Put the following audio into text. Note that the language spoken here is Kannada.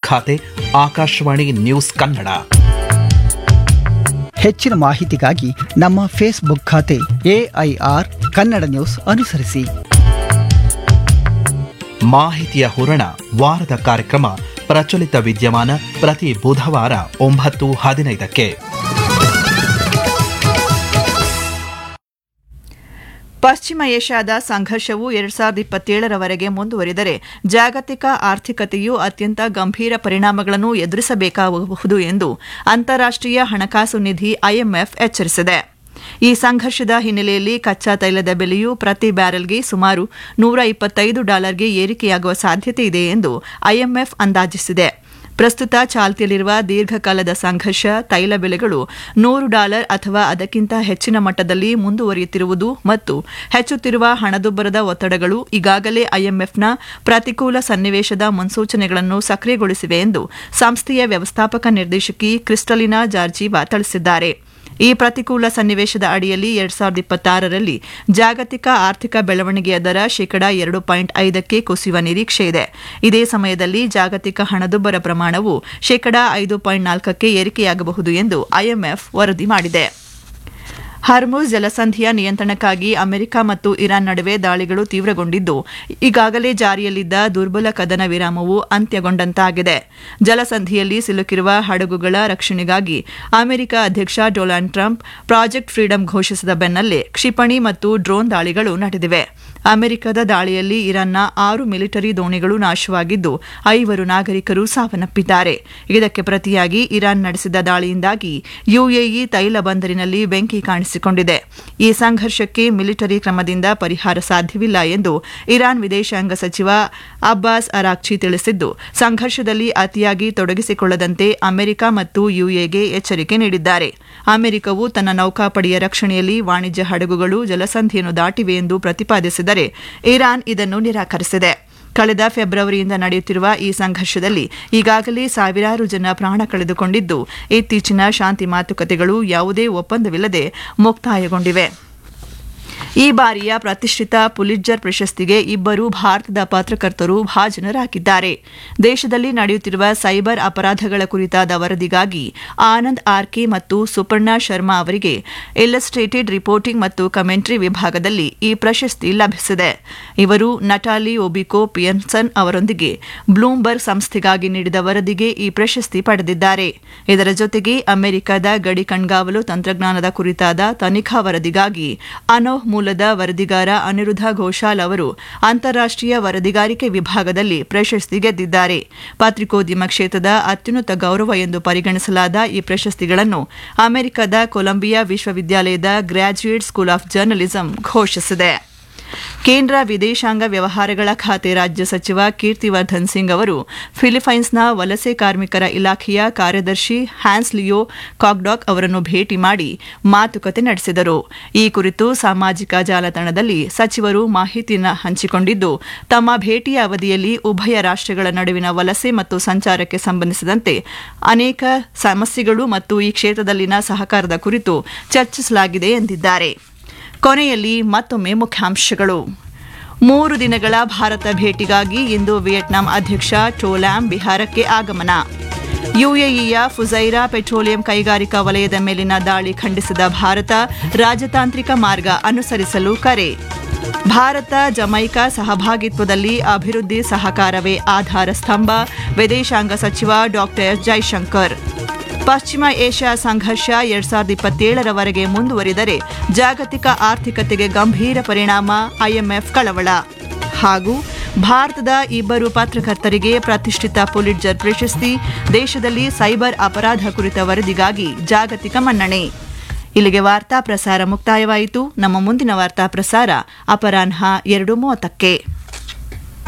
ಖಾತೆ ಆಕಾಶವಾಣಿ ನ್ಯೂಸ್ ಕನ್ನಡ ಹೆಚ್ಚಿನ ಮಾಹಿತಿಗಾಗಿ ನಮ್ಮ ಫೇಸ್ಬುಕ್ ಖಾತೆ ಎಐಆರ್ ಕನ್ನಡ ನ್ಯೂಸ್ ಅನುಸರಿಸಿ ಮಾಹಿತಿಯ ಹೂರಣ ವಾರದ ಕಾರ್ಯಕ್ರಮ ಪ್ರಚಲಿತ ವಿದ್ಯಮಾನ ಪ್ರತಿ ಬುಧವಾರ ಒಂಬತ್ತು ಹದಿನೈದಕ್ಕೆ ಪಶ್ಚಿಮ ಏಷ್ಯಾದ ಸಂಘರ್ಷವು ಎರಡ್ ಸಾವಿರದ ಇಪ್ಪತ್ತೇಳರವರೆಗೆ ಮುಂದುವರಿದರೆ ಜಾಗತಿಕ ಆರ್ಥಿಕತೆಯು ಅತ್ಯಂತ ಗಂಭೀರ ಪರಿಣಾಮಗಳನ್ನು ಎದುರಿಸಬೇಕಾಗಬಹುದು ಎಂದು ಅಂತಾರಾಷ್ಟೀಯ ಹಣಕಾಸು ನಿಧಿ ಐಎಂಎಫ್ ಎಚ್ಚರಿಸಿದೆ ಈ ಸಂಘರ್ಷದ ಹಿನ್ನೆಲೆಯಲ್ಲಿ ಕಚ್ಚಾ ತೈಲದ ಬೆಲೆಯು ಪ್ರತಿ ಬ್ಯಾರೆಲ್ಗೆ ಸುಮಾರು ನೂರ ಇಪ್ಪತ್ತೈದು ಡಾಲರ್ಗೆ ಏರಿಕೆಯಾಗುವ ಸಾಧ್ಯತೆ ಇದೆ ಎಂದು ಐಎಂಎಫ್ ಅಂದಾಜಿಸಿದೆ ಪ್ರಸ್ತುತ ಚಾಲ್ತಿಯಲ್ಲಿರುವ ದೀರ್ಘಕಾಲದ ಸಂಘರ್ಷ ತೈಲ ಬೆಲೆಗಳು ನೂರು ಡಾಲರ್ ಅಥವಾ ಅದಕ್ಕಿಂತ ಹೆಚ್ಚಿನ ಮಟ್ಟದಲ್ಲಿ ಮುಂದುವರಿಯುತ್ತಿರುವುದು ಮತ್ತು ಹೆಚ್ಚುತ್ತಿರುವ ಹಣದುಬ್ಬರದ ಒತ್ತಡಗಳು ಈಗಾಗಲೇ ಐಎಂಎಫ್ನ ಪ್ರತಿಕೂಲ ಸನ್ನಿವೇಶದ ಮುನ್ಸೂಚನೆಗಳನ್ನು ಸಕ್ರಿಯಗೊಳಿಸಿವೆ ಎಂದು ಸಂಸ್ಥೆಯ ವ್ಯವಸ್ಥಾಪಕ ನಿರ್ದೇಶಕಿ ಕ್ರಿಸ್ಟಲಿನಾ ಜಾರ್ಜಿವಾ ತಿಳಿಸಿದ್ದಾರೆ ಈ ಪ್ರತಿಕೂಲ ಸನ್ನಿವೇಶದ ಅಡಿಯಲ್ಲಿ ಎರಡ್ ಸಾವಿರದ ಇಪ್ಪತ್ತಾರರಲ್ಲಿ ಜಾಗತಿಕ ಆರ್ಥಿಕ ಬೆಳವಣಿಗೆಯ ದರ ಶೇಕಡಾ ಎರಡು ಪಾಯಿಂಟ್ ಐದಕ್ಕೆ ಕುಸಿಯುವ ನಿರೀಕ್ಷೆ ಇದೆ ಇದೇ ಸಮಯದಲ್ಲಿ ಜಾಗತಿಕ ಹಣದುಬ್ಬರ ಪ್ರಮಾಣವು ಶೇಕಡಾ ಐದು ಪಾಯಿಂಟ್ ನಾಲ್ಕಕ್ಕೆ ಏರಿಕೆಯಾಗಬಹುದು ಎಂದು ಐಎಂಎಫ್ ವರದಿ ಮಾಡಿದೆ ಹರ್ಮುಜ್ ಜಲಸಂಧಿಯ ನಿಯಂತ್ರಣಕ್ಕಾಗಿ ಅಮೆರಿಕ ಮತ್ತು ಇರಾನ್ ನಡುವೆ ದಾಳಿಗಳು ತೀವ್ರಗೊಂಡಿದ್ದು ಈಗಾಗಲೇ ಜಾರಿಯಲ್ಲಿದ್ದ ದುರ್ಬಲ ಕದನ ವಿರಾಮವು ಅಂತ್ಯಗೊಂಡಂತಾಗಿದೆ ಜಲಸಂಧಿಯಲ್ಲಿ ಸಿಲುಕಿರುವ ಹಡಗುಗಳ ರಕ್ಷಣೆಗಾಗಿ ಅಮೆರಿಕ ಅಧ್ಯಕ್ಷ ಡೊನಾಲ್ಡ್ ಟ್ರಂಪ್ ಪ್ರಾಜೆಕ್ಟ್ ಫ್ರೀಡಂ ಘೋಷಿಸಿದ ಬೆನ್ನಲ್ಲೇ ಕ್ಷಿಪಣಿ ಮತ್ತು ಡ್ರೋನ್ ದಾಳಿಗಳು ನಡೆದಿವೆ ಅಮೆರಿಕದ ದಾಳಿಯಲ್ಲಿ ಇರಾನ್ನ ಆರು ಮಿಲಿಟರಿ ದೋಣಿಗಳು ನಾಶವಾಗಿದ್ದು ಐವರು ನಾಗರಿಕರು ಸಾವನ್ನಪ್ಪಿದ್ದಾರೆ ಇದಕ್ಕೆ ಪ್ರತಿಯಾಗಿ ಇರಾನ್ ನಡೆಸಿದ ದಾಳಿಯಿಂದಾಗಿ ಯುಎಇ ತೈಲ ಬಂದರಿನಲ್ಲಿ ಬೆಂಕಿ ಕಾಣಿಸಿಕೊಂಡಿದೆ ಈ ಸಂಘರ್ಷಕ್ಕೆ ಮಿಲಿಟರಿ ಕ್ರಮದಿಂದ ಪರಿಹಾರ ಸಾಧ್ಯವಿಲ್ಲ ಎಂದು ಇರಾನ್ ವಿದೇಶಾಂಗ ಸಚಿವ ಅಬ್ಬಾಸ್ ಅರಾಕ್ಚಿ ತಿಳಿಸಿದ್ದು ಸಂಘರ್ಷದಲ್ಲಿ ಅತಿಯಾಗಿ ತೊಡಗಿಸಿಕೊಳ್ಳದಂತೆ ಅಮೆರಿಕ ಮತ್ತು ಯುಎಗೆ ಎಚ್ಚರಿಕೆ ನೀಡಿದ್ದಾರೆ ಅಮೆರಿಕವು ತನ್ನ ನೌಕಾಪಡೆಯ ರಕ್ಷಣೆಯಲ್ಲಿ ವಾಣಿಜ್ಯ ಹಡಗುಗಳು ಜಲಸಂಧಿಯನ್ನು ದಾಟಿವೆ ಎಂದು ಪ್ರತಿಪಾದಿಸಿದರೆ ಇರಾನ್ ಇದನ್ನು ನಿರಾಕರಿಸಿದೆ ಕಳೆದ ಫೆಬ್ರವರಿಯಿಂದ ನಡೆಯುತ್ತಿರುವ ಈ ಸಂಘರ್ಷದಲ್ಲಿ ಈಗಾಗಲೇ ಸಾವಿರಾರು ಜನ ಪ್ರಾಣ ಕಳೆದುಕೊಂಡಿದ್ದು ಇತ್ತೀಚಿನ ಶಾಂತಿ ಮಾತುಕತೆಗಳು ಯಾವುದೇ ಒಪ್ಪಂದವಿಲ್ಲದೆ ಮುಕ್ತಾಯಗೊಂಡಿವೆ ಈ ಬಾರಿಯ ಪ್ರತಿಷ್ಠಿತ ಪುಲಿಟ್ಜರ್ ಪ್ರಶಸ್ತಿಗೆ ಇಬ್ಬರು ಭಾರತದ ಪತ್ರಕರ್ತರು ಭಾಜನರಾಗಿದ್ದಾರೆ ದೇಶದಲ್ಲಿ ನಡೆಯುತ್ತಿರುವ ಸೈಬರ್ ಅಪರಾಧಗಳ ಕುರಿತಾದ ವರದಿಗಾಗಿ ಆನಂದ್ ಆರ್ಕೆ ಮತ್ತು ಸುಪರ್ಣಾ ಶರ್ಮಾ ಅವರಿಗೆ ಇಲ್ಲಸ್ಟ್ರೇಟೆಡ್ ರಿಪೋರ್ಟಿಂಗ್ ಮತ್ತು ಕಮೆಂಟ್ರಿ ವಿಭಾಗದಲ್ಲಿ ಈ ಪ್ರಶಸ್ತಿ ಲಭಿಸಿದೆ ಇವರು ನಟಾಲಿ ಒಬಿಕೋ ಪಿಯನ್ಸನ್ ಅವರೊಂದಿಗೆ ಬ್ಲೂಮ್ಬರ್ಗ್ ಸಂಸ್ಥೆಗಾಗಿ ನೀಡಿದ ವರದಿಗೆ ಈ ಪ್ರಶಸ್ತಿ ಪಡೆದಿದ್ದಾರೆ ಇದರ ಜೊತೆಗೆ ಅಮೆರಿಕದ ಗಡಿ ಕಣ್ಗಾವಲು ತಂತ್ರಜ್ಞಾನದ ಕುರಿತಾದ ತನಿಖಾ ವರದಿಗಾಗಿ ಅನೋಹ್ ಮೂಲದ ವರದಿಗಾರ ಅನಿರುದ್ಧ ಘೋಷಾಲ್ ಅವರು ಅಂತಾರಾಷ್ಟೀಯ ವರದಿಗಾರಿಕೆ ವಿಭಾಗದಲ್ಲಿ ಪ್ರಶಸ್ತಿ ಗೆದ್ದಿದ್ದಾರೆ ಪತ್ರಿಕೋದ್ಯಮ ಕ್ಷೇತ್ರದ ಅತ್ಯುನ್ನತ ಗೌರವ ಎಂದು ಪರಿಗಣಿಸಲಾದ ಈ ಪ್ರಶಸ್ತಿಗಳನ್ನು ಅಮೆರಿಕದ ಕೊಲಂಬಿಯಾ ವಿಶ್ವವಿದ್ಯಾಲಯದ ಗ್ರಾಜ್ಯುಯೇಟ್ ಸ್ಕೂಲ್ ಆಫ್ ಜರ್ನಲಿಸಂ ಘೋಷಿಸಿದೆ ಕೇಂದ್ರ ವಿದೇಶಾಂಗ ವ್ಯವಹಾರಗಳ ಖಾತೆ ರಾಜ್ಯ ಸಚಿವ ಕೀರ್ತಿವರ್ಧನ್ ಸಿಂಗ್ ಅವರು ಫಿಲಿಪೈನ್ಸ್ನ ವಲಸೆ ಕಾರ್ಮಿಕರ ಇಲಾಖೆಯ ಕಾರ್ಯದರ್ಶಿ ಹ್ಯಾನ್ಸ್ ಲಿಯೋ ಕಾಕ್ಡಾಕ್ ಅವರನ್ನು ಭೇಟಿ ಮಾಡಿ ಮಾತುಕತೆ ನಡೆಸಿದರು ಈ ಕುರಿತು ಸಾಮಾಜಿಕ ಜಾಲತಾಣದಲ್ಲಿ ಸಚಿವರು ಮಾಹಿತಿಯನ್ನು ಹಂಚಿಕೊಂಡಿದ್ದು ತಮ್ಮ ಭೇಟಿಯ ಅವಧಿಯಲ್ಲಿ ಉಭಯ ರಾಷ್ಟ್ರಗಳ ನಡುವಿನ ವಲಸೆ ಮತ್ತು ಸಂಚಾರಕ್ಕೆ ಸಂಬಂಧಿಸಿದಂತೆ ಅನೇಕ ಸಮಸ್ಯೆಗಳು ಮತ್ತು ಈ ಕ್ಷೇತ್ರದಲ್ಲಿನ ಸಹಕಾರದ ಕುರಿತು ಚರ್ಚಿಸಲಾಗಿದೆ ಎಂದಿದ್ದಾರೆ ಕೊನೆಯಲ್ಲಿ ಮತ್ತೊಮ್ಮೆ ಮುಖ್ಯಾಂಶಗಳು ಮೂರು ದಿನಗಳ ಭಾರತ ಭೇಟಿಗಾಗಿ ಇಂದು ವಿಯೆಟ್ನಾಂ ಅಧ್ಯಕ್ಷ ಟೋಲಾಮ್ ಬಿಹಾರಕ್ಕೆ ಆಗಮನ ಯುಎಇಯ ಫುಜೈರಾ ಪೆಟ್ರೋಲಿಯಂ ಕೈಗಾರಿಕಾ ವಲಯದ ಮೇಲಿನ ದಾಳಿ ಖಂಡಿಸಿದ ಭಾರತ ರಾಜತಾಂತ್ರಿಕ ಮಾರ್ಗ ಅನುಸರಿಸಲು ಕರೆ ಭಾರತ ಜಮೈಕಾ ಸಹಭಾಗಿತ್ವದಲ್ಲಿ ಅಭಿವೃದ್ಧಿ ಸಹಕಾರವೇ ಆಧಾರ ಸ್ತಂಭ ವಿದೇಶಾಂಗ ಸಚಿವ ಡಾ ಎಸ್ ಜೈಶಂಕರ್ ಪಶ್ಚಿಮ ಏಷ್ಯಾ ಸಂಘರ್ಷ ಎರಡ್ ಸಾವಿರದ ಇಪ್ಪತ್ತೇಳರವರೆಗೆ ಮುಂದುವರಿದರೆ ಜಾಗತಿಕ ಆರ್ಥಿಕತೆಗೆ ಗಂಭೀರ ಪರಿಣಾಮ ಐಎಂಎಫ್ ಕಳವಳ ಹಾಗೂ ಭಾರತದ ಇಬ್ಬರು ಪತ್ರಕರ್ತರಿಗೆ ಪ್ರತಿಷ್ಠಿತ ಪುಲಿಟ್ಜರ್ ಪ್ರಶಸ್ತಿ ದೇಶದಲ್ಲಿ ಸೈಬರ್ ಅಪರಾಧ ಕುರಿತ ವರದಿಗಾಗಿ ಜಾಗತಿಕ ಮನ್ನಣೆ ಇಲ್ಲಿಗೆ ವಾರ್ತಾ ಪ್ರಸಾರ ಮುಕ್ತಾಯವಾಯಿತು ನಮ್ಮ ಮುಂದಿನ ವಾರ್ತಾ ಪ್ರಸಾರ ಅಪರಾಹ್ನ ಎರಡು ಮೂವತ್ತಕ್ಕೆ